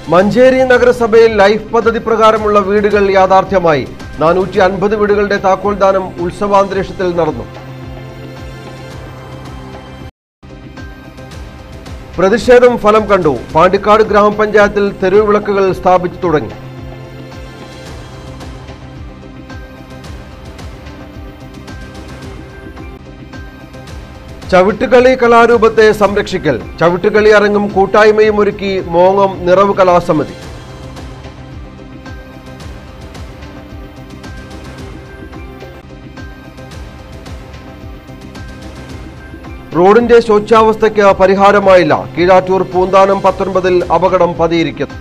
മഞ്ചേരി നഗരസഭയിൽ ലൈഫ് പദ്ധതി പ്രകാരമുള്ള വീടുകൾ യാഥാർത്ഥ്യമായി നാനൂറ്റി അൻപത് വീടുകളുടെ താക്കോൽദാനം ഉത്സവാന്തരീക്ഷത്തിൽ നടന്നു പ്രതിഷേധം ഫലം കണ്ടു പാണ്ടിക്കാട് ഗ്രാമപഞ്ചായത്തിൽ തെരുവ് വിളക്കുകൾ സ്ഥാപിച്ചു തുടങ്ങി ചവിട്ടുകളി കലാരൂപത്തെ സംരക്ഷിക്കൽ ചവിട്ടുകളി അരങ്ങും കൂട്ടായ്മയും ഒരുക്കി മോങ്ങം നിറവ് കലാസമിതി റോഡിന്റെ ശോച്യാവസ്ഥയ്ക്ക് പരിഹാരമായില്ല കീഴാറ്റൂർ പൂന്താനം പത്തൊൻപതിൽ അപകടം പതിയിരിക്കുന്നു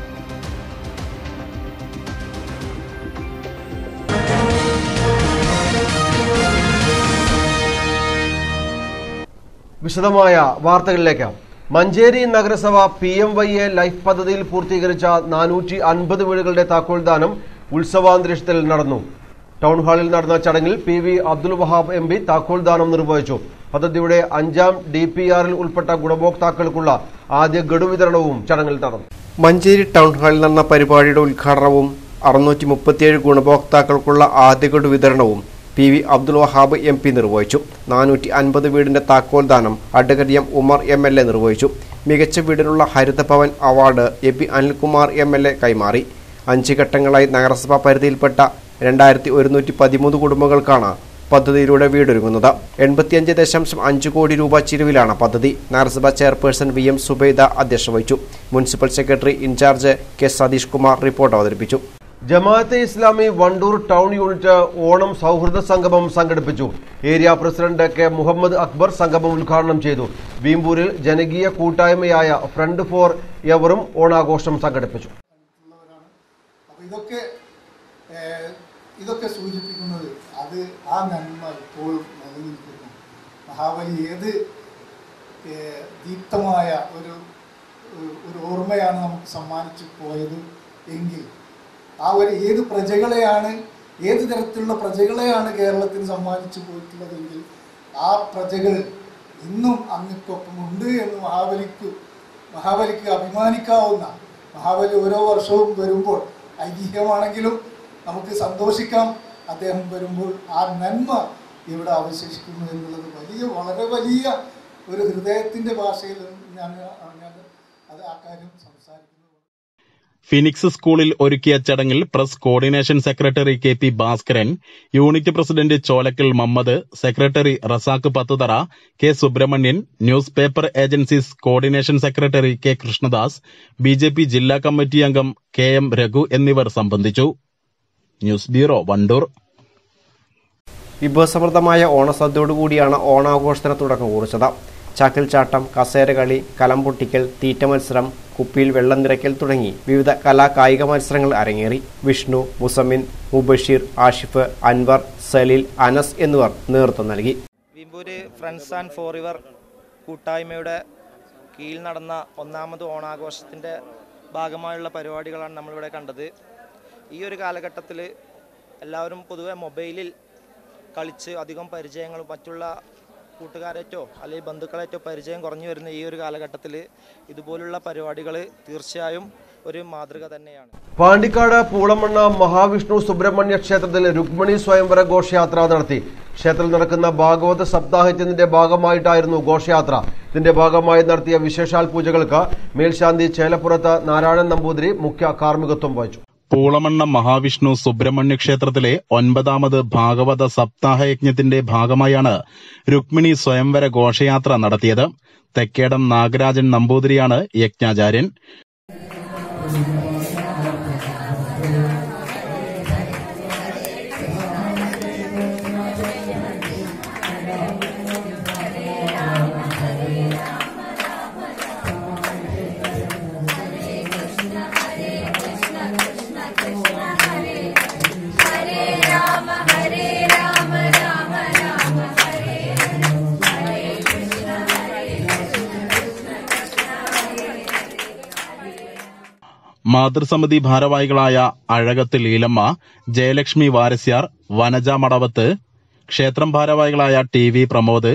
വിശദമായ വാർത്തകളിലേക്ക് മഞ്ചേരി നഗരസഭ P M A Y life പദ്ധതിയിൽ പൂർത്തീകരിച്ച നാനൂറ്റി അൻപത് വീടുകളുടെ താക്കോൽദാനം ഉത്സവാന്തരീക്ഷത്തിൽ നടന്നു ടൗൺ ഹാളിൽ നടന്ന ചടങ്ങിൽ P V Abdul Wahab M P താക്കോൽദാനം നിർവഹിച്ചു പദ്ധതിയുടെ അഞ്ചാം ഡി പി ആറിൽ ഉൾപ്പെട്ട ഗുണഭോക്താക്കൾക്കുള്ള ആദ്യ ഗഡു വിതരണവും ചടങ്ങിൽ നടന്നു മഞ്ചേരി ടൗൺ ഹാളിൽ നടന്ന പരിപാടിയുടെ ഉദ്ഘാടനവും അറുന്നൂറ്റി മുപ്പത്തിയേഴ് ഗുണഭോക്താക്കൾക്കുള്ള ആദ്യ ഗഡു വിതരണവും P V Abdul Wahab M P നിർവഹിച്ചു നാനൂറ്റി അൻപത് വീടിന്റെ താക്കോൽദാനം advocate M Umar M L A നിർവഹിച്ചു മികച്ച വീടിനുള്ള Harithabhavan award A P Anilkumar M L A കൈമാറി അഞ്ച് ഘട്ടങ്ങളായി നഗരസഭാ പരിധിയിൽപ്പെട്ട രണ്ടായിരത്തി ഒരുന്നൂറ്റി പതിമൂന്ന് കുടുംബങ്ങൾക്കാണ് പദ്ധതിയിലൂടെ വീടൊരുങ്ങുന്നത് എൺപത്തിയഞ്ച് ദശാംശം അഞ്ച് കോടി രൂപ ചിലവിലാണ് പദ്ധതി നഗരസഭാ ചെയർപേഴ്സൺ വി എം സുബൈദ അധ്യക്ഷത വഹിച്ചു municipal secretary in charge K Satheesh Kumar report അവതരിപ്പിച്ചു ജമാഅത്തെ ഇസ്ലാമി വണ്ടൂർ ടൗൺ യൂണിറ്റ് ഓണം സൗഹൃദ സംഗമം സംഘടിപ്പിച്ചു area president K Muhammad Akbar സംഗമം ഉദ്ഘാടനം ചെയ്തു വീമ്പൂരിൽ ജനകീയ കൂട്ടായ്മയായ ഫ്രണ്ട് ഫോർ എവറും ഓണാഘോഷം സംഘടിപ്പിച്ചു ഉള്ളവരാണ് അപ്പോൾ ഇതൊക്കെ ഏഹ്, ഇതൊക്കെ സൂചിപ്പിക്കുന്നത് അത് ആ നന്മ ഇപ്പോഴും നിലനിൽക്കുന്നു മഹാബലി ഏത് ഏഹ്, ദീപ്തമായ ഒരു ഒരു- ഒരു ഓർമ്മയാണ് നമുക്ക് സമ്മാനിച്ചു പോയത് എങ്കിൽ ആ ഒരു ഏത് പ്രജകളെയാണ് ഏത് തരത്തിലുള്ള പ്രജകളെയാണ് കേരളത്തിന് സമ്മാനിച്ചു പോയിട്ടുള്ളതെങ്കിൽ ആ പ്രജകൾ ഇന്നും അങ്ങക്കൊപ്പം ഉണ്ട് എന്ന് മഹാബലിക്ക് മഹാബലിക്ക് അഭിമാനിക്കാവുന്ന മഹാബലി ഓരോ വർഷവും വരുമ്പോൾ ഐതിഹ്യമാണെങ്കിലും നമുക്ക് സന്തോഷിക്കാം അദ്ദേഹം വരുമ്പോൾ ആ നന്മ ഇവിടെ അവശേഷിക്കുന്നു എന്നുള്ളത് വലിയ വളരെ വലിയ ഒരു ഹൃദയത്തിൻ്റെ ഭാഷയിൽ ഞാൻ ഞാൻ അത് ആ കാര്യം സംസാരിക്കുന്നു ഫിനിക്സ് സ്കൂളിൽ ഒരുക്കിയ ചടങ്ങിൽ press coordination secretary K P Bhaskaran unit president Cholakkal Mammad secretary Razak Pathuthara K Subrahmanyan news paper agencies coordination secretary K Krishnadas B J P ജില്ലാ കമ്മിറ്റി അംഗം കെ എം രഘു എന്നിവർ സംബന്ധിച്ചു ന്യൂസ് ബ്യൂറോ വണ്ടൂർ വിഭവസമൃദ്ധമായ ഓണസദ്യയോടുകൂടിയാണ് ഓണാഘോഷത്തിന് തുടക്കം കുറിച്ചത് ചാക്കിൽ ചാട്ടം കസേരകളി കലം പൊട്ടിക്കൽ തീറ്റ മത്സരം കുപ്പിയിൽ വെള്ളം നിറയ്ക്കൽ തുടങ്ങി വിവിധ കലാ കായിക മത്സരങ്ങൾ അരങ്ങേറി വിഷ്ണു മുസമിൻ മുബഷീർ ആഷിഫ് അൻവർ സലീൽ അനസ് എന്നിവർ നേതൃത്വം നൽകി വിമ്പൂര് ഫ്രണ്ട്സ് ആൻഡ് ഫോർ ഇവർ കൂട്ടായ്മയുടെ കീഴിൽ നടന്ന ഒന്നാമത് ഓണാഘോഷത്തിൻ്റെ ഭാഗമായുള്ള പരിപാടികളാണ് നമ്മളിവിടെ കണ്ടത് ഈ ഒരു കാലഘട്ടത്തിൽ എല്ലാവരും പൊതുവെ മൊബൈലിൽ കളിച്ച് അധികം പരിചയങ്ങളും മറ്റുള്ള കൂട്ടുകാരേറ്റോ അല്ലെങ്കിൽ ബന്ധുക്കളേറ്റോ പരിചയം കുറഞ്ഞു വരുന്ന ഈ ഒരു കാലഘട്ടത്തിൽ ഇതുപോലുള്ള പരിപാടികൾ തീർച്ചയായും ഒരു മാതൃക തന്നെയാണ് പാണ്ടിക്കാട് പൂളമണ്ണ മഹാവിഷ്ണു സുബ്രഹ്മണ്യ ക്ഷേത്രത്തിൽ രുക്മിണി സ്വയംവര ഘോഷയാത്ര നടത്തി ക്ഷേത്രത്തിൽ നടക്കുന്ന ഭാഗവത സപ്താഹത്തിന്റെ ഭാഗമായിട്ടായിരുന്നു ഘോഷയാത്ര ഇതിന്റെ ഭാഗമായി നടത്തിയ വിശേഷാൽ പൂജകൾക്ക് മേൽശാന്തി ചേലപ്പുറത്ത് നാരായണൻ നമ്പൂതിരി മുഖ്യ കാർമ്മികത്വം വഹിച്ചു പൂളമണ്ണ മഹാവിഷ്ണു സുബ്രഹ്മണ്യ ക്ഷേത്രത്തിലെ ഒൻപതാമത് ഭാഗവത സപ്താഹയജ്ഞത്തിന്റെ ഭാഗമായാണ് രുക്മിണി സ്വയംവര ഘോഷയാത്ര നടത്തിയത് തെക്കേടം നാഗരാജൻ നമ്പൂതിരിയാണ് യജ്ഞാചാര്യൻ മാതൃസമിതി ഭാരവാഹികളായ അഴകത്തിൽ ഈലമ്മ ജയലക്ഷ്മി വാരസ്യാർ വനജ മടവത്ത് ക്ഷേത്രം ഭാരവാഹികളായ ടി വി പ്രമോദ്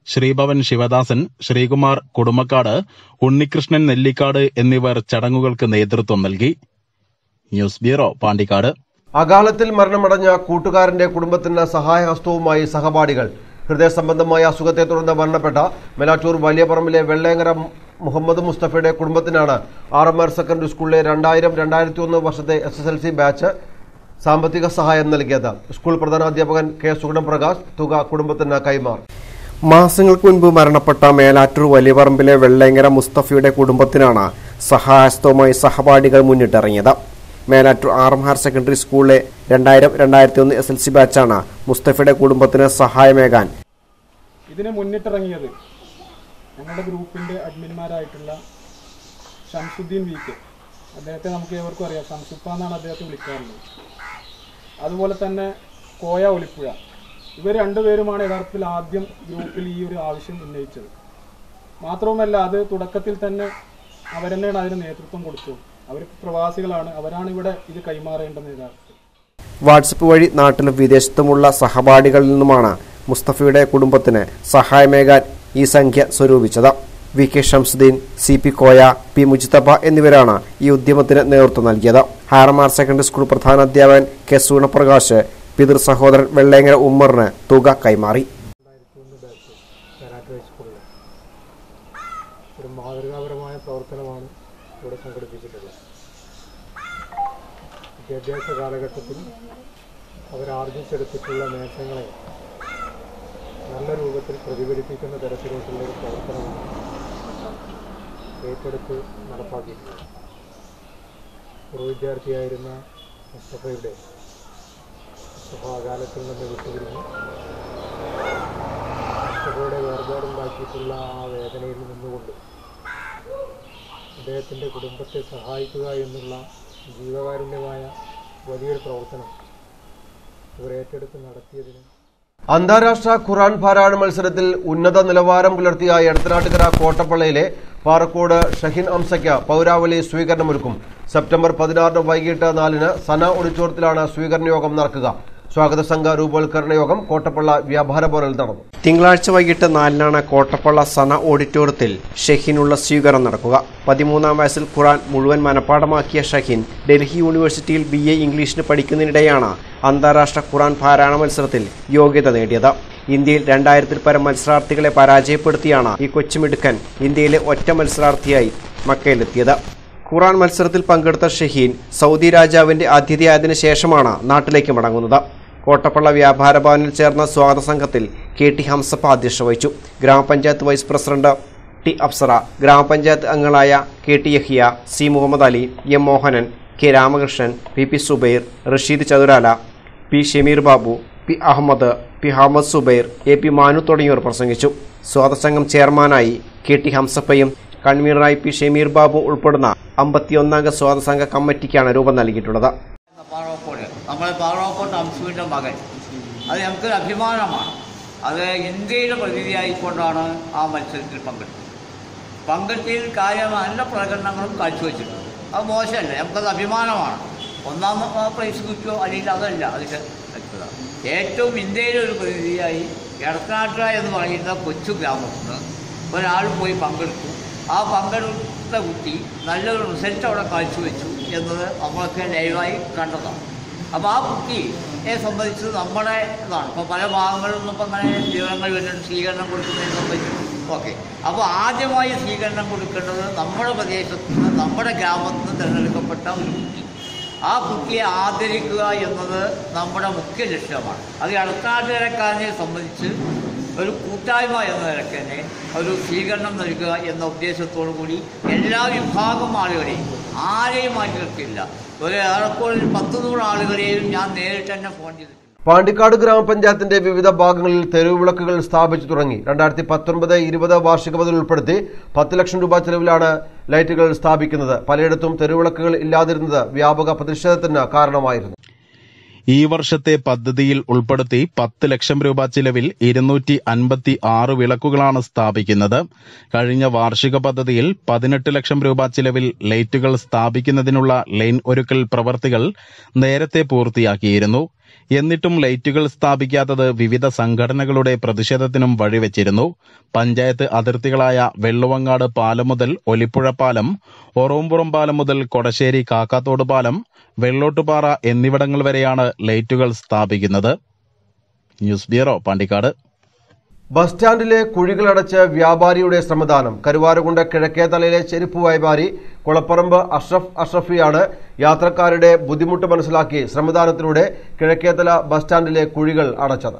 ശ്രീഭവൻ ശിവദാസൻ ശ്രീകുമാർ കുടുമക്കാട് ഉണ്ണികൃഷ്ണൻ നെല്ലിക്കാട് എന്നിവർ ചടങ്ങുകൾക്ക് നേതൃത്വം നൽകി ന്യൂസ് ബ്യൂറോ പാണ്ടിക്കാട് അകാലത്തിൽ മരണമടഞ്ഞ കൂട്ടുകാരന്റെ കുടുംബത്തിന് സഹായഹസ്തവുമായി സഹപാഠികൾ ഹൃദയ സംബന്ധമായ അസുഖത്തെ തുടർന്ന് മരണപ്പെട്ട മെലാറ്റൂർ വലിയ പറമ്പിലെ വെള്ളേങ്ങര മുഹമ്മദ് മുസ്തഫയുടെ കുടുംബത്തിനാണ് ആർ എം ആർ സെക്കൻഡറി സ്കൂളിലെ രണ്ടായിരം രണ്ടായിരത്തി ഒന്ന് വർഷത്തെ S S L C batch സാമ്പത്തിക സഹായം നൽകിയത് സ്കൂൾ പ്രധാനാധ്യാപകൻ കെ സുഗുണം പ്രകാശ് തുക കുടുംബത്തിന് കൈമാറി മാസങ്ങൾക്ക് മുൻപ് മരണപ്പെട്ട മേലാറ്റൂർ വലിയപറമ്പിലെ വെള്ളേങ്ങര മുസ്തഫയുടെ കുടുംബത്തിനാണ് സഹായസ്തവുമായി സഹപാഠികൾ മുന്നിട്ടിറങ്ങിയത് Melattur R M higher secondary സ്കൂളിലെ രണ്ടായിരം രണ്ടായിരത്തി ഒന്ന് എസ് എൽ സി ബാച്ചാണ് മുസ്തഫയുടെ കുടുംബത്തിന് സഹായമേകാൻ ഇതിന് മുന്നിട്ടിറങ്ങിയത് ഞങ്ങളുടെ ഗ്രൂപ്പിൻ്റെ അഡ്മിന്മാരായിട്ടുള്ള ഷംസുദ്ദീൻ വി കെ അദ്ദേഹത്തെ നമുക്ക് ഏവർക്കും അറിയാം ഷംസുപ്പ എന്നാണ് അദ്ദേഹത്തെ വിളിക്കാറുള്ളത് അതുപോലെ തന്നെ കോയ ഒലിപ്പുഴ ഇവർ രണ്ടുപേരുമാണ് യഥാർത്ഥത്തിൽ ആദ്യം ഗ്രൂപ്പിൽ ഈ ഒരു ആവശ്യം ഉന്നയിച്ചത് മാത്രവുമല്ല അത് തുടക്കത്തിൽ തന്നെ അവരെന്നെയാണ് അതിന് നേതൃത്വം കൊടുത്തത് അവർ പ്രവാസികളാണ് അവരാണ് ഇവിടെ ഇത് കൈമാറേണ്ടത് യഥാർത്ഥത്തിൽ വാട്സപ്പ് വഴി നാട്ടിലും വിദേശത്തുമുള്ള സഹപാഠികളിൽ നിന്നുമാണ് മുസ്തഫയുടെ കുടുംബത്തിന് സഹായമേകാൻ ഈ സംഖ്യ സ്വരൂപിച്ചത് V K Shamsuddin C P Koya P Mujithaba എന്നിവരാണ് ഈ ഉദ്യമത്തിന് നേതൃത്വം നൽകിയത് ഹയർമാർ സെക്കൻഡറി സ്കൂൾ പ്രധാനാധ്യാപകൻ കെ സൂണപ്രകാശ് പിതൃ സഹോദരൻ വെള്ളേങ്ങര ഉമ്മറിന് തുക കൈമാറി സ്കൂളിൽ ഒരു മാതൃകാപരമായ പ്രവർത്തനമാണ് ഇവിടെ സംഘടിപ്പിച്ചിട്ടുള്ളത് വിദ്യാഭ്യാസ കാലഘട്ടത്തിൽ അവരാർജിച്ചെടുത്തിട്ടുള്ള നേട്ടങ്ങളെ നല്ല രൂപത്തിൽ പ്രതിഫലിപ്പിക്കുന്ന തരത്തിലേക്കുള്ള ഒരു പ്രവർത്തനമാണ് ഏറ്റെടുത്ത് നടപ്പാക്കിയിട്ടുള്ളത് പൂർവ്വ വിദ്യാർത്ഥിയായിരുന്ന മുസ്തഫയുടെ മുസ്തഫ അകാലത്തിൽ നിന്ന് വിട്ടുപിരിഞ്ഞു മുസ്തഫയുടെ വേർപാടുണ്ടാക്കിയിട്ടുള്ള ആ വേദനയിൽ നിന്നുകൊണ്ട് അദ്ദേഹത്തിൻ്റെ കുടുംബത്തെ സഹായിക്കുക എന്നുള്ള ജീവകാരുണ്യമായ വലിയൊരു പ്രവർത്തനം ഇവർ ഏറ്റെടുത്ത് നടത്തിയതിന് അന്താരാഷ്ട്ര ഖുറാൻ പാരായണ മത്സരത്തിൽ ഉന്നത നിലവാരം പുലർത്തിയ എടത്തനാട്ടുകര കോട്ടപ്പള്ളയിലെ പാറക്കോട് ഷഹിൻ അംസയ്ക്ക് പൗരാവലി സ്വീകരണമൊരുക്കും സെപ്റ്റംബർ പതിനാറിന് വൈകിട്ട് നാലിന് സന ഓഡിറ്റോറിയത്തിലാണ് സ്വീകരണ യോഗം നടക്കുക സ്വാഗത സംഘ രൂപവൽക്കരണ യോഗം കോട്ടപ്പള്ള വ്യാപാര ഭവനിൽ നടന്നു തിങ്കളാഴ്ച വൈകിട്ട് നാലിനാണ് കോട്ടപ്പള്ള സന ഓഡിറ്റോറിയത്തിൽ ഷഹീനുള്ള സ്വീകരണം നടക്കുക പതിമൂന്നാം വയസ്സിൽ ഖുറാൻ മുഴുവൻ മനഃപ്പാടമാക്കിയ ഷഹീൻ ഡൽഹി യൂണിവേഴ്സിറ്റിയിൽ ബി എ ഇംഗ്ലീഷിന് പഠിക്കുന്നതിനിടെയാണ് അന്താരാഷ്ട്ര ഖുറാൻ പാരായണ മത്സരത്തിൽ യോഗ്യത നേടിയത് ഇന്ത്യയിൽ രണ്ടായിരത്തിൽ പരം മത്സരാർത്ഥികളെ പരാജയപ്പെടുത്തിയാണ് ഈ കൊച്ചുമിടുക്കൻ ഇന്ത്യയിലെ ഒറ്റ മത്സരാർത്ഥിയായി മക്കയിലെത്തിയത് ഖുറാൻ മത്സരത്തിൽ പങ്കെടുത്ത ഷഹീൻ സൗദി രാജാവിന്റെ അതിഥിയായതിനു ശേഷമാണ് നാട്ടിലേക്ക് മടങ്ങുന്നത് കോട്ടപ്പള്ള വ്യാപാര ഭവനിൽ ചേർന്ന സ്വാഗത സംഘത്തിൽ കെ ടി ഹംസപ്പ അധ്യക്ഷത വഹിച്ചു ഗ്രാമപഞ്ചായത്ത് വൈസ് പ്രസിഡന്റ് ടി അപ്സറ ഗ്രാമപഞ്ചായത്ത് അംഗങ്ങളായ K T Yahiya C Muhammad Ali M Mohanan K Ramakrishnan P P Zubair Rasheed Chathurala P Shameer Babu P Ahammad P Ahammad Zubair A P Manu തുടങ്ങിയവർ പ്രസംഗിച്ചു സ്വാഗത സംഘം ചെയർമാനായി കെ ടി ഹംസപ്പയും കൺവീനറായി പി ഷമീർ ബാബു ഉൾപ്പെടുന്ന അമ്പത്തിയൊന്നംഗ സ്വാഗത സംഘ കമ്മിറ്റിക്കാണ് രൂപം നൽകിയിട്ടുള്ളത് പാറോക്കോട് നമ്മളെ പാറോക്കോട്ട് അംശുവിൻ്റെ മകൻ അത് ഞങ്ങൾക്കൊരു അഭിമാനമാണ് അത് ഇന്ത്യയുടെ പ്രതിനിധിയായിക്കൊണ്ടാണ് ആ മത്സരത്തിൽ പങ്കെടുത്തത് പങ്കെടുത്തതിൽ കാര്യം നല്ല പ്രകടനങ്ങളും കാഴ്ചവെച്ചിട്ടുണ്ട് അത് മോശമല്ല നമുക്കത് അഭിമാനമാണ് ഒന്നാം പ്രൈസ് കിട്ടുമോ അല്ലെങ്കിൽ അതല്ല അതിൻ്റെ വ്യക്തത ഏറ്റവും ഇന്ത്യയിലെ ഒരു പ്രതിനിധിയായി എടത്തനാട്ടുക എന്ന് പറയുന്ന കൊച്ചു ഗ്രാമത്തിൽ നിന്ന് ഒരാൾ പോയി പങ്കെടുത്തു ആ പങ്കെടുത്ത കുട്ടി നല്ലൊരു റിസൾട്ട് അവിടെ കാഴ്ചവെച്ചു എന്നത് നമ്മളൊക്കെ ലൈവായി കണ്ടതാണ് അപ്പോൾ ആ കുട്ടിയെ സംബന്ധിച്ച് നമ്മുടെ ഇതാണ് ഇപ്പോൾ പല ഭാഗങ്ങളിൽ നിന്നും ഇപ്പം അങ്ങനെ വിവരങ്ങൾ വരുന്നുണ്ട് സ്വീകരണം കൊടുക്കുന്നതിനെ സംബന്ധിച്ച് ഓക്കെ അപ്പോൾ ആദ്യമായി സ്വീകരണം കൊടുക്കേണ്ടത് നമ്മുടെ പ്രദേശത്ത് നിന്ന് നമ്മുടെ ഗ്രാമത്തിൽ നിന്ന് തിരഞ്ഞെടുക്കപ്പെട്ട ഒരു കുട്ടി ആ കുട്ടിയെ ആദരിക്കുക എന്നത് നമ്മുടെ മുഖ്യ ലക്ഷ്യമാണ് അത് ഇടത്താട്ടുകാരക്കാരനെ സംബന്ധിച്ച് ഒരു കൂട്ടായ്മ എന്ന നിലയ്ക്ക് തന്നെ ഒരു സ്വീകരണം നൽകുക എന്ന ഉദ്ദേശത്തോടു കൂടി എല്ലാ വിഭാഗം ആളുകളെയും ആരെയും മാറ്റി നിർത്തില്ല ഒരു ഏറെക്കുറെ ഒരു പത്ത് നൂറ് ആളുകളെയും ഞാൻ നേരിട്ട് തന്നെ ഫോൺ ചെയ്തിട്ടുണ്ട് പാണ്ടിക്കാട് ഗ്രാമപഞ്ചായത്തിന്റെ വിവിധ ഭാഗങ്ങളിൽ തെരുവിളക്കുകൾ സ്ഥാപിച്ചു തുടങ്ങി രണ്ടായിരത്തി പത്തൊൻപത് ഇരുപത് വാർഷിക പദ്ധതി ഉൾപ്പെടുത്തി പത്ത് ലക്ഷം രൂപ ചെലവിലാണ് ലൈറ്റുകൾ സ്ഥാപിക്കുന്നത് പലയിടത്തും തെരുവിളക്കുകൾ ഇല്ലാതിരുന്നത് വ്യാപക പ്രതിഷേധത്തിന് കാരണമായിരുന്നു ഈ വർഷത്തെ പദ്ധതിയിൽ ഉൾപ്പെടുത്തി പത്ത് ലക്ഷം രൂപ ചിലവിൽ ഇരുന്നൂറ്റി അൻപത്തി ആറ് വിളക്കുകളാണ് സ്ഥാപിക്കുന്നത് കഴിഞ്ഞ വാർഷിക പദ്ധതിയിൽ പതിനെട്ട് ലക്ഷം രൂപ ചിലവിൽ ലൈറ്റുകൾ സ്ഥാപിക്കുന്നതിനുള്ള ലൈൻ ഒരുക്കൽ പ്രവർത്തികൾ നേരത്തെ പൂർത്തിയാക്കിയിരുന്നു എന്നിട്ടും ലൈറ്റുകൾ സ്ഥാപിക്കാത്തത് വിവിധ സംഘടനകളുടെ പ്രതിഷേധത്തിനും വഴിവെച്ചിരുന്നു പഞ്ചായത്ത് അതിർത്തികളായ വെള്ളുവങ്ങാട് പാലം മുതൽ ഒലിപ്പുഴ പാലം ഒറോമ്പുറം പാലം മുതൽ കൊടശ്ശേരി കാക്കാത്തോട് പാലം വെള്ളോട്ടുപാറ എന്നിവിടങ്ങൾ വരെയാണ് ലൈറ്റുകൾ സ്ഥാപിക്കുന്നത് ന്യൂസ് ബ്യൂറോ പാണ്ടിക്കാട് ബസ് സ്റ്റാൻഡിലെ കുഴികളടച്ച് വ്യാപാരിയുടെ ശ്രമദാനം കരുവാരകുണ്ട് കിഴക്കേതലയിലെ ചെരുപ്പ് വ്യാപാരി കുളപ്പറമ്പ് അഷ്റഫ് അഷ്റഫിയാണ് യാത്രക്കാരുടെ ബുദ്ധിമുട്ട് മനസ്സിലാക്കി ശ്രമദാനത്തിലൂടെ കിഴക്കേതല ബസ് സ്റ്റാൻഡിലെ കുഴികൾ അടച്ചത്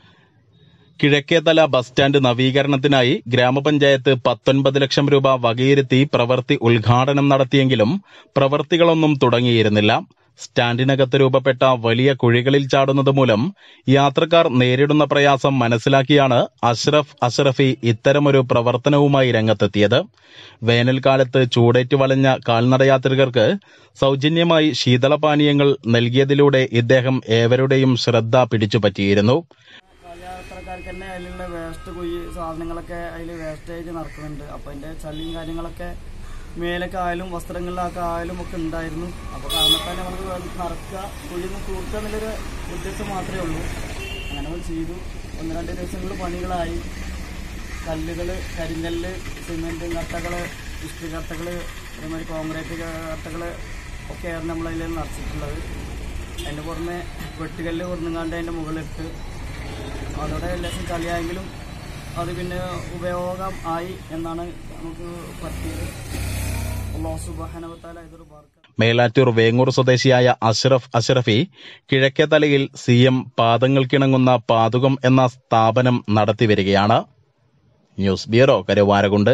കിഴക്കേതല ബസ് സ്റ്റാൻഡ് നവീകരണത്തിനായി ഗ്രാമപഞ്ചായത്ത് പത്തൊൻപത് ലക്ഷം രൂപ വകയിരുത്തി പ്രവൃത്തി ഉദ്ഘാടനം നടത്തിയെങ്കിലും പ്രവൃത്തികളൊന്നും തുടങ്ങിയിരുന്നില്ല സ്റ്റാൻഡിനകത്ത് രൂപപ്പെട്ട വലിയ കുഴികളിൽ ചാടുന്നത് മൂലം യാത്രക്കാർ നേരിടുന്ന പ്രയാസം മനസ്സിലാക്കിയാണ് അഷ്റഫ് അഷ്റഫി ഇത്തരമൊരു പ്രവർത്തനവുമായി രംഗത്തെത്തിയത് വേനൽക്കാലത്ത് ചൂടേറ്റ് വലഞ്ഞ കാൽനടയാത്രികർക്ക് സൗജന്യമായി ശീതളപാനീയങ്ങൾ നൽകിയതിലൂടെ ഇദ്ദേഹം ഏവരുടെയും ശ്രദ്ധ പിടിച്ചുപറ്റിയിരുന്നു യാത്രക്കാർക്ക് തന്നെ അതിലുള്ള വേസ്റ്റ് കുഴി സാധനങ്ങളൊക്കെ അതിൽ വേസ്റ്റേജ് നടക്കുന്നുണ്ട് അപ്പോൾ അതിൻ്റെ ചളിയും കാര്യങ്ങളൊക്കെ മേലൊക്കെ ആയാലും വസ്ത്രങ്ങളിലൊക്കെ ആയാലും ഒക്കെ ഉണ്ടായിരുന്നു അപ്പോൾ കാരണത്താൽ നമുക്ക് നടക്കുക കുഴി ഒന്ന് കൂട്ടുക എന്നുള്ളൊരു ഉദ്ദേശം മാത്രമേ ഉള്ളൂ അങ്ങനെ നമ്മൾ ചെയ്തു ഒന്ന് രണ്ട് ദിവസങ്ങളിൽ പണികളായി കല്ലുകൾ കരിങ്കല്ല് സിമെൻറ്റ് കട്ടകൾ ഇഷ്ടി കട്ടകൾ അതേമാതിരി കോൺക്രീറ്റ് കട്ടകൾ ഒക്കെയാണ് നമ്മൾ അതിൽ നിറച്ചിട്ടുള്ളത് അതിൻ്റെ പുറമെ വെട്ടുകല്ല് കൊടുങ്ങാണ്ട് അതിൻ്റെ മുകളിലിട്ട് അതോടെ ലേശം ചളിയായെങ്കിലും അത് പിന്നെ ഉപയോഗം ആയി എന്നാണ് നമുക്ക് പറ്റിയത് അള്ളാഹു സുബാനവത്താല ഇതൊരു ബാർക്ക മേലാറ്റൂർ വേങ്ങൂർ സ്വദേശിയായ അഷ്റഫ് അഷ്റഫി കിഴക്കേതലയിൽ സി എം പാദങ്ങൾക്കിണങ്ങുന്ന പാതുകം എന്ന സ്ഥാപനം നടത്തിവരികയാണ് ന്യൂസ് ബ്യൂറോ കരുവാരകുണ്ട്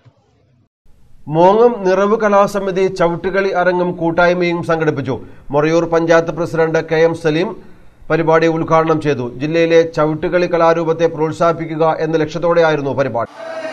മോങ്ങം നിറവ് കലാസമിതി ചവിട്ടുകളി അരങ്ങും കൂട്ടായ്മയും സംഘടിപ്പിച്ചു Morayur panchayat president K M Saleem പരിപാടി ഉദ്ഘാടനം ചെയ്തു ജില്ലയിലെ ചവിട്ടുകളി കലാരൂപത്തെ പ്രോത്സാഹിപ്പിക്കുക എന്ന ലക്ഷ്യത്തോടെയായിരുന്നു പരിപാടി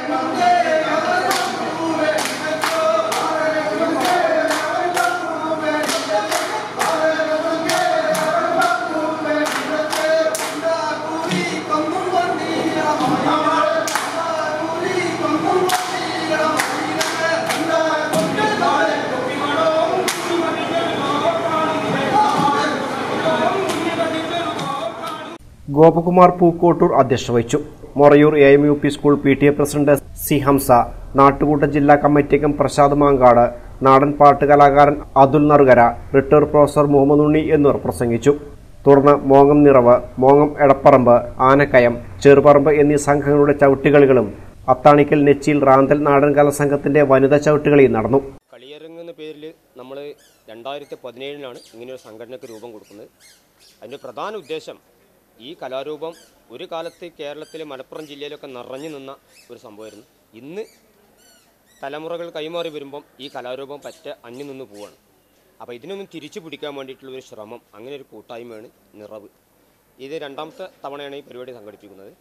ഗോപകുമാർ പൂക്കോട്ടൂർ അധ്യക്ഷത വഹിച്ചു Morayur A M U P school P T A president C Hamza നാട്ടുകൂട്ട ജില്ലാ കമ്മിറ്റി അംഗം പ്രസാദ് മാങ്കാട് നാടൻ പാട്ട് കലാകാരൻ അതുൽ നറുകര റിട്ടയർഡ് പ്രൊഫസർ മുഹമ്മദ് ഉണ്ണി എന്നിവർ പ്രസംഗിച്ചു തുടർന്ന് മോങ്ങം നിറവ് മോങ്ങം എടപ്പറമ്പ് ആനക്കയം ചെറുപറമ്പ് എന്നീ സംഘങ്ങളുടെ ചവിട്ടുകളികളും അത്താണിക്കൽ നെച്ചിയിൽ റാന്തൽ നാടൻ കലാസംഘത്തിന്റെ വനിതാ ചവിട്ടുകളിയും നടന്നു കളിയരങ്ങ് എന്ന പേരിൽ നമ്മൾ രണ്ടായിരത്തി പതിനേഴിനാണ് ഇങ്ങനെയൊരു സംഘടനയ്ക്ക് രൂപം കൊടുക്കുന്നത് അതിൻ്റെ പ്രധാന ഉദ്ദേശം ഈ കലാരൂപം ഒരു കാലത്ത് കേരളത്തിലെ മലപ്പുറം ജില്ലയിലൊക്കെ നിറഞ്ഞു നിന്ന ഒരു സംഭവമായിരുന്നു ഇന്ന് തലമുറകൾ കൈമാറി വരുമ്പം ഈ കലാരൂപം പറ്റ അന്യം നിന്ന് പോവാണ് അപ്പോൾ ഇതിനൊന്നും തിരിച്ചു പിടിക്കാൻ വേണ്ടിയിട്ടുള്ള ഒരു ശ്രമം അങ്ങനെ ഒരു കൂട്ടായ്മയാണ് നിറവ് ഇത് രണ്ടാമത്തെ തവണയാണ് ഈ പരിപാടി സംഘടിപ്പിക്കുന്നത്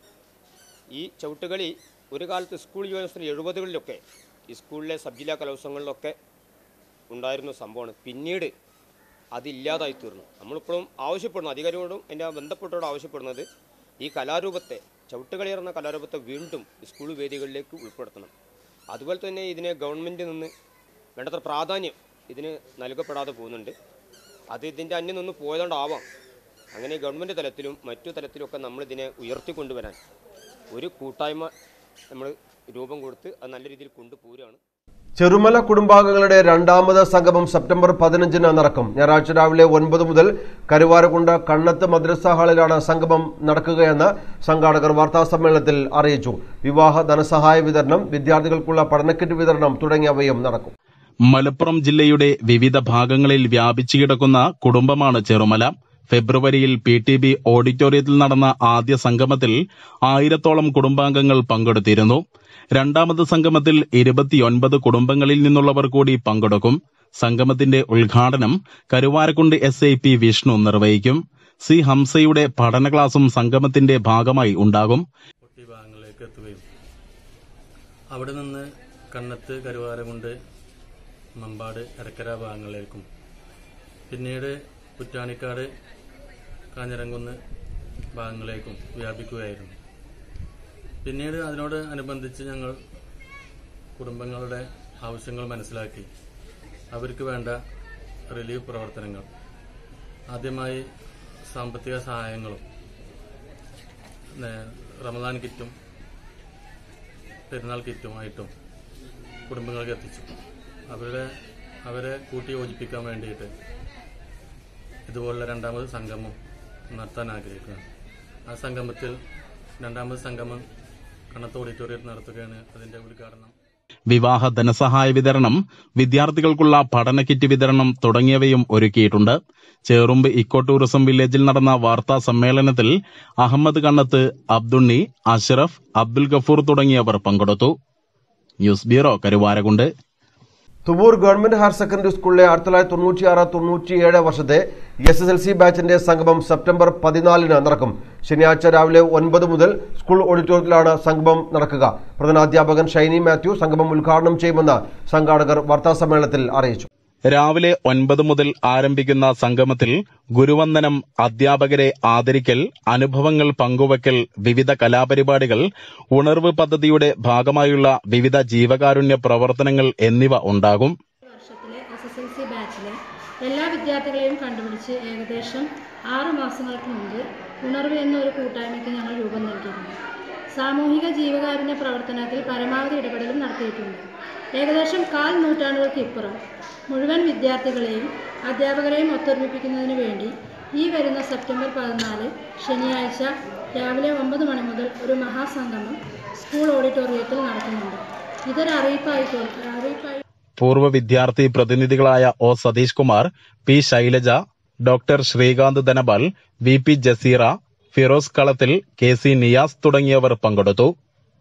ഈ ചവിട്ടുകളി ഒരു കാലത്ത് സ്കൂൾ യുവജന എഴുപതുകളിലൊക്കെ ഈ സ്കൂളിലെ സബ് ജില്ലാ കലോത്സവങ്ങളിലൊക്കെ ഉണ്ടായിരുന്ന സംഭവമാണ് പിന്നീട് അതില്ലാതായി തീർന്നു നമ്മളിപ്പോഴും ആവശ്യപ്പെടുന്നു അധികാരികളോടും എൻ്റെ ബന്ധപ്പെട്ടവരോട് ആവശ്യപ്പെടുന്നത് ഈ കലാരൂപത്തെ ചവിട്ടുകളി എന്ന കലാരൂപത്തെ വീണ്ടും സ്കൂൾ വേദികളിലേക്ക് ഉൾപ്പെടുത്തണം അതുപോലെ തന്നെ ഇതിനെ ഗവൺമെൻറ്റിൽ നിന്ന് വേണ്ടത്ര പ്രാധാന്യം ഇതിന് നൽകപ്പെടാതെ പോകുന്നുണ്ട് അത് ഇതിൻ്റെ അന്യം നിന്ന് പോയതുകൊണ്ടാവാം അങ്ങനെ ഗവൺമെൻറ് തലത്തിലും മറ്റു തലത്തിലുമൊക്കെ നമ്മളിതിനെ ഉയർത്തിക്കൊണ്ടുവരാൻ ഒരു കൂട്ടായ്മ നമ്മൾ രൂപം കൊടുത്ത് അത് നല്ല രീതിയിൽ കൊണ്ടുപോരുകയാണ് ചെറുമല കുടുംബാംഗങ്ങളുടെ രണ്ടാമത് സംഗമം സെപ്റ്റംബർ പതിനഞ്ചിന് നടക്കും ഞായറാഴ്ച രാവിലെ ഒൻപത് മുതൽ കരുവാരക്കുണ്ട് കണ്ണത്ത് മദ്രസ ഹാളിലാണ് സംഗമം നടക്കുകയെന്ന് സംഘാടകർ വാർത്താസമ്മേളനത്തിൽ അറിയിച്ചു വിവാഹ ധനസഹായ വിതരണം വിദ്യാർത്ഥികൾക്കുള്ള പഠനക്കിറ്റ് വിതരണം തുടങ്ങിയവയും നടക്കും മലപ്പുറം ജില്ലയുടെ വിവിധ ഭാഗങ്ങളിൽ വ്യാപിച്ചു കിടക്കുന്ന കുടുംബമാണ് ചെറുമല ഫെബ്രുവരിയിൽ പി ടി ബി ഓഡിറ്റോറിയത്തിൽ നടന്ന ആദ്യ സംഗമത്തിൽ ആയിരത്തോളം കുടുംബാംഗങ്ങൾ പങ്കെടുത്തിരുന്നു രണ്ടാമത് സംഗമത്തിൽ ഇരുപത്തിയൊൻപത് കുടുംബങ്ങളിൽ നിന്നുള്ളവർ കൂടി പങ്കെടുക്കും സംഗമത്തിന്റെ ഉദ്ഘാടനം Karuvarakundu S I P Vishnu നിർവഹിക്കും സി ഹംസയുടെ പഠന ക്ലാസും സംഗമത്തിന്റെ ഭാഗമായി ഉണ്ടാകും കുട്ടി ഭാഗങ്ങളിലേക്ക് എത്തുകയും അവിടെ നിന്ന് കണ്ണത്ത് കരുവാരകുണ്ട് മമ്പാട് എടക്കര ഭാഗങ്ങളിലേക്കും പിന്നീട് കുറ്റാണിക്കാട് കാഞ്ഞിരംകുന്ന് ഭാഗങ്ങളിലേക്കും വ്യാപിക്കുകയായിരുന്നു പിന്നീട് അതിനോട് അനുബന്ധിച്ച് ഞങ്ങൾ കുടുംബങ്ങളുടെ ആവശ്യങ്ങൾ മനസ്സിലാക്കി അവർക്ക് വേണ്ട റിലീഫ് പ്രവർത്തനങ്ങൾ ആദ്യമായി സാമ്പത്തിക സഹായങ്ങളും നേ- റമദാൻ കിറ്റും പെരുന്നാൾ കിറ്റുമായിട്ടും കുടുംബങ്ങൾക്ക് എത്തിച്ചു അവരുടെ അവരെ കൂട്ടി യോജിപ്പിക്കാൻ വേണ്ടിയിട്ട് ഇതുപോലുള്ള രണ്ടാമത് സംഗമം നടത്താൻ ആഗ്രഹിക്കുന്നു ആ സംഗമത്തിൽ രണ്ടാമത് സംഗമം കണ്ണത്ത് ഓഡിറ്റോറിയത്തിൽ നടത്തുകയാണ് അതിന്റെ ഉദ്ഘാടനം വിവാഹ ധനസഹായ വിതരണം വിദ്യാർത്ഥികൾക്കുള്ള പഠന കിറ്റ് വിതരണം തുടങ്ങിയവയും ഒരുക്കിയിട്ടുണ്ട് ചേറുമ്പ് ഇക്കോ ടൂറിസം വില്ലേജിൽ നടന്ന വാർത്താ സമ്മേളനത്തിൽ അഹമ്മദ് കണ്ണത്ത് അബ്ദുണ്ണി അഷ്റഫ് അബ്ദുൽ ഗഫൂർ തുടങ്ങിയവർ പങ്കെടുത്തു news bureau Karuvarakundu Thuvvur government higher secondary സ്കൂളിലെ ആയിരത്തി തൊള്ളായിരത്തി തൊണ്ണൂറ്റിയാറ് തൊണ്ണൂറ്റിയേഴ് വർഷത്തെ എസ് എസ് എൽ സി ബാച്ചിന്റെ സംഗമം സെപ്റ്റംബർ പതിനാലിന് നടക്കും ശനിയാഴ്ച രാവിലെ ഒൻപത് മുതൽ സ്കൂൾ ഓഡിറ്റോറിയത്തിലാണ് സംഗമം നടക്കുക പ്രധാനാധ്യാപകൻ ഷൈനി മാത്യു സംഗമം ഉദ്ഘാടനം ചെയ്യുമെന്ന് സംഘാടകർ വാർത്താസമ്മേളനത്തിൽ അറിയിച്ചു രാവിലെ ഒൻപത് മുതൽ ആരംഭിക്കുന്ന സംഗമത്തിൽ ഗുരുവന്ദനം അധ്യാപകരെ ആദരിക്കൽ അനുഭവങ്ങൾ പങ്കുവയ്ക്കൽ വിവിധ കലാപരിപാടികൾ ഉണർവ് പദ്ധതിയുടെ ഭാഗമായുള്ള വിവിധ ജീവകാരുണ്യ പ്രവർത്തനങ്ങൾ എന്നിവ ഉണ്ടാകും വർഷത്തിലെ എസ് എസ് എൽ സി ബാച്ചിലെ എല്ലാ വിദ്യാർത്ഥികളെയും കണ്ടുപിടിച്ച് ഏകദേശം ആറ് മാസങ്ങൾക്ക് മുമ്പ് ഉണർവ് എന്ന ഒരു കൂട്ടായ്മയ്ക്ക് ഞങ്ങൾ രൂപം നൽകിയിരുന്നു സാമൂഹിക ജീവകാരുണ്യ പ്രവർത്തനത്തിൽ പരമാവധി ഇടപെടലും നടത്തിയിട്ടുണ്ട് ഏകദേശം കാൽ നൂറ്റാണ്ടുകൾക്ക് ഇപ്പുറം മുഴുവൻ വിദ്യാർത്ഥികളെയും അധ്യാപകരെയും ഒത്തൊരുമിപ്പിക്കുന്നതിന് വേണ്ടി ഈ വരുന്ന സെപ്റ്റംബർ പതിനാല് ശനിയാഴ്ച രാവിലെ ഒമ്പത് മണി മുതൽ ഒരു മഹാസംഗമം സ്കൂൾ ഓഡിറ്റോറിയത്തിൽ നടത്തുന്നുണ്ട് ഇതൊരു അറിയിപ്പായിക്കോ അറിയിപ്പായി പൂർവ്വ വിദ്യാർത്ഥി പ്രതിനിധികളായ O Satheesh Kumar P Shailaja doctor Srikanth Dhanapal V P Jaseera Firoz Kalathil K C Niyas തുടങ്ങിയവർ പങ്കെടുത്തു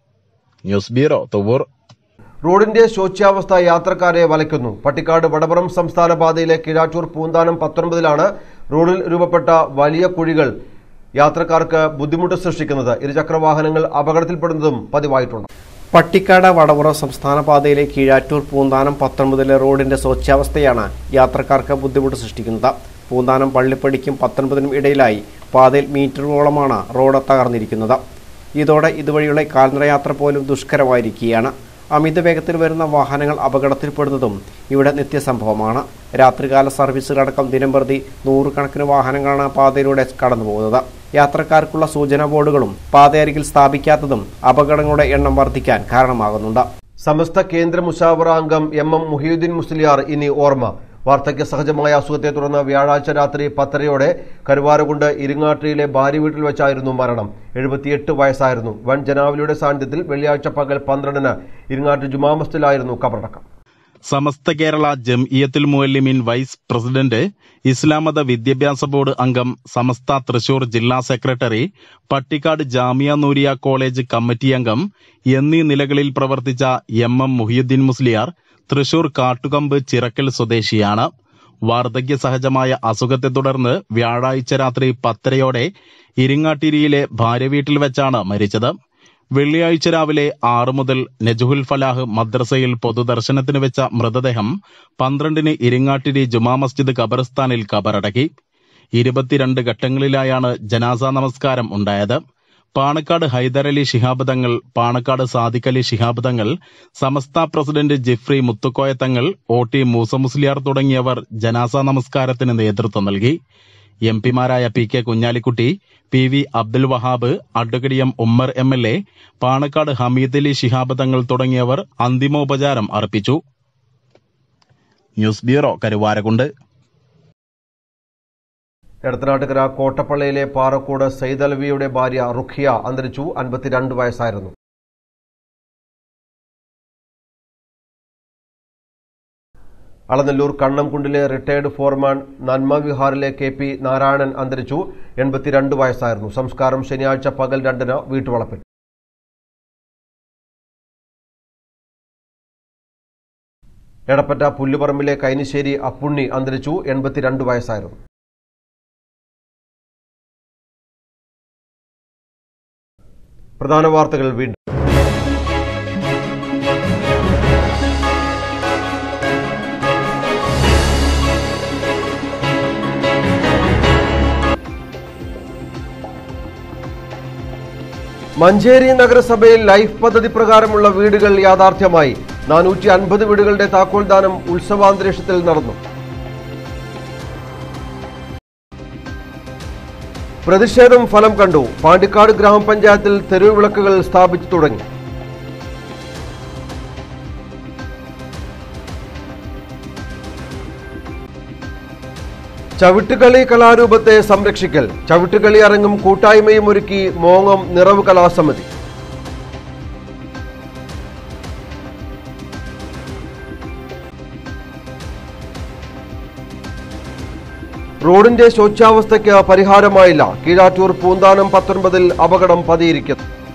ന്യൂസ് ബ്യൂറോ തുവൂർ റോഡിന്റെ ശോച്യാവസ്ഥ യാത്രക്കാരെ വലയ്ക്കുന്നു പട്ടിക്കാട് വടപുറം സംസ്ഥാന പാതയിലെ കിഴാറ്റൂർ പൂന്താനം പത്തൊൻപതിലാണ് റോഡിൽ രൂപപ്പെട്ട വലിയ കുഴികൾ യാത്രക്കാർക്ക് ബുദ്ധിമുട്ട് സൃഷ്ടിക്കുന്നത് ഇരുചക്രവാഹനങ്ങൾ അപകടത്തിൽപ്പെടുന്നതും പതിവായിട്ടുണ്ട് പട്ടിക്കാട് വടപുറം സംസ്ഥാന പാതയിലെ കീഴാറ്റൂർ പൂന്താനം പത്തൊൻപതിലെ റോഡിന്റെ ശോച്യാവസ്ഥയാണ് യാത്രക്കാർക്ക് ബുദ്ധിമുട്ട് സൃഷ്ടിക്കുന്നത് പൂന്താനം പള്ളിപ്പടിക്കും പത്തൊൻപതിനും ഇടയിലായി പാതയിൽ മീറ്ററുകളോളമാണ് റോഡ് തകർന്നിരിക്കുന്നത് ഇതോടെ ഇതുവഴിയുള്ള കാൽനടയാത്ര പോലും ദുഷ്കരമായിരിക്കുകയാണ് അമിത വേഗത്തിൽ വരുന്ന വാഹനങ്ങൾ അപകടത്തിൽപ്പെടുന്നതും ഇവിടെ നിത്യസംഭവമാണ് രാത്രികാല സർവീസുകളടക്കം ദിനംപ്രതി നൂറുകണക്കിന് വാഹനങ്ങളാണ് പാതയിലൂടെ കടന്നുപോകുന്നത് യാത്രക്കാർക്കുള്ള സൂചനാ ബോർഡുകളും പാതയരികിൽ സ്ഥാപിക്കാത്തതും അപകടങ്ങളുടെ എണ്ണം വർദ്ധിക്കാൻ കാരണമാകുന്നുണ്ട് സമസ്ത കേന്ദ്ര മുഷാവറ അംഗം എം എം മുഹിയുദ്ദീൻ മുസ്ലിയാർ ഇനി ഓർമ്മ വാർദ്ധക്യ സഹജമായ അസുഖത്തെ തുടർന്ന് വ്യാഴാഴ്ച രാത്രി പത്തരയോടെ കരുവാരകുണ്ട് ഇരിങ്ങാട്ടിയിലെ ഭാര്യ വീട്ടിൽ വെച്ചായിരുന്നു മരണം എഴുപത്തിയെട്ട് വയസ്സായിരുന്നു വൻ ജനാവലിയുടെ സാന്നിധ്യത്തിൽ വെള്ളിയാഴ്ച പകൽ പന്ത്രണ്ടിന് ഇരിങ്ങാട്ട് ജുമാ മസ്ജിദിലായിരുന്നു കബറടക്കം സമസ്ത കേരള ജംഇയത്തുൽ മുഅല്ലിമീൻ വൈസ് പ്രസിഡന്റ് ഇസ്ലാം മത വിദ്യാഭ്യാസ ബോർഡ് അംഗം സമസ്ത തൃശൂർ ജില്ലാ secretary Pattikkad Jamia Nooriya college committee അംഗം എന്നീ നിലകളിൽ പ്രവർത്തിച്ച എം എം മുഹിയുദ്ദീൻ മുസ്ലിയാർ തൃശൂർ കാട്ടുകമ്പ് ചിറക്കൽ സ്വദേശിയാണ് വാർദ്ധക്യ സഹജമായ അസുഖത്തെ തുടർന്ന് വ്യാഴാഴ്ച രാത്രി പത്തരയോടെ ഇരിങ്ങാട്ടിരിയിലെ ഭാര്യ വീട്ടിൽ വെച്ചാണ് മരിച്ചത് വെള്ളിയാഴ്ച രാവിലെ ആറ് മുതൽ നജുഹുൽ ഫലാഹ് മദ്രസയിൽ പൊതുദർശനത്തിന് വെച്ച മൃതദേഹം പന്ത്രണ്ടിന് ഇരിങ്ങാട്ടിരി ജുമാ മസ്ജിദ് ഖബർസ്ഥാനിൽ കബറടക്കി ഇരുപത്തിരണ്ട് ഘട്ടങ്ങളിലായാണ് ജനാസ നമസ്കാരം ഉണ്ടായത് പാണക്കാട് ഹൈദരലി ശിഹാബ് തങ്ങൾ പാണക്കാട് സാദിഖ് അലി ശിഹാബ് തങ്ങൾ സമസ്ത പ്രസിഡന്റ് ജിഫ്രി മുത്തുക്കോയ തങ്ങൾ ഒ ടി മൂസ മുസ്ലിയാർ തുടങ്ങിയവർ ജനാസ നമസ്കാരത്തിന് നേതൃത്വം നൽകി എം പിമാരായ P K Kunhalikutty P V Abdul Wahab advocate M Ummer M L A Panakkad Hameed Ali Shihab Thangal തുടങ്ങിയവർ അന്തിമോപചാരം അർപ്പിച്ചു ന്യൂസ് ബ്യൂറോ കരുവാരകുണ്ട് എടത്തനാട്ടുകര കോട്ടപ്പള്ളിയിലെ പാറക്കോട് സയ്യിദ് അലവിയുടെ ഭാര്യ റുഖിയ അന്തരിച്ചു അൻപത്തിരണ്ട് വയസ്സായിരുന്നു അളനല്ലൂർ കണ്ണംകുണ്ടിലെ റിട്ടയർഡ് ഫോർമാൻ നന്മ വിഹാറിലെ കെ പി നാരായണൻ അന്തരിച്ചു എൺപത്തിരണ്ട് വയസ്സായിരുന്നു സംസ്കാരം ശനിയാഴ്ച പകൽ രണ്ടിന് വീട്ടുവളപ്പിൽ എടപ്പറ്റ പുല്ലുപറമ്പിലെ കൈനിശ്ശേരി അപ്പുണ്ണി അന്തരിച്ചു എൺപത്തിരണ്ട് വയസ്സായിരുന്നു പ്രധാന വാർത്തകൾ വീണ്ടും മഞ്ചേരി നഗരസഭയിൽ ലൈഫ് പദ്ധതി പ്രകാരമുള്ള വീടുകൾ യാഥാർത്ഥ്യമായി നാനൂറ്റി അൻപത് വീടുകളുടെ താക്കോൽദാനം ഉത്സവാന്തരീക്ഷത്തിൽ നടന്നു പ്രതിഷേധം ഫലം കണ്ടു പാണ്ടിക്കാട് ഗ്രാമപഞ്ചായത്തിൽ തെരുവ് വിളക്കുകൾ സ്ഥാപിച്ചു തുടങ്ങി ചവിട്ടുകളി കലാരൂപത്തെ സംരക്ഷിക്കൽ ചവിട്ടുകളി അരങ്ങും കൂട്ടായ്മയും ഒരുക്കി മോങ്ങം നിറവ് കലാസമിതി റോഡിന്റെ ശോച്യാവസ്ഥയ്ക്ക് പരിഹാരമായില്ല കീഴാറ്റൂർ പൂന്താനം പത്തൊൻപതിൽ അപകടം പതിയിരിക്കുന്നു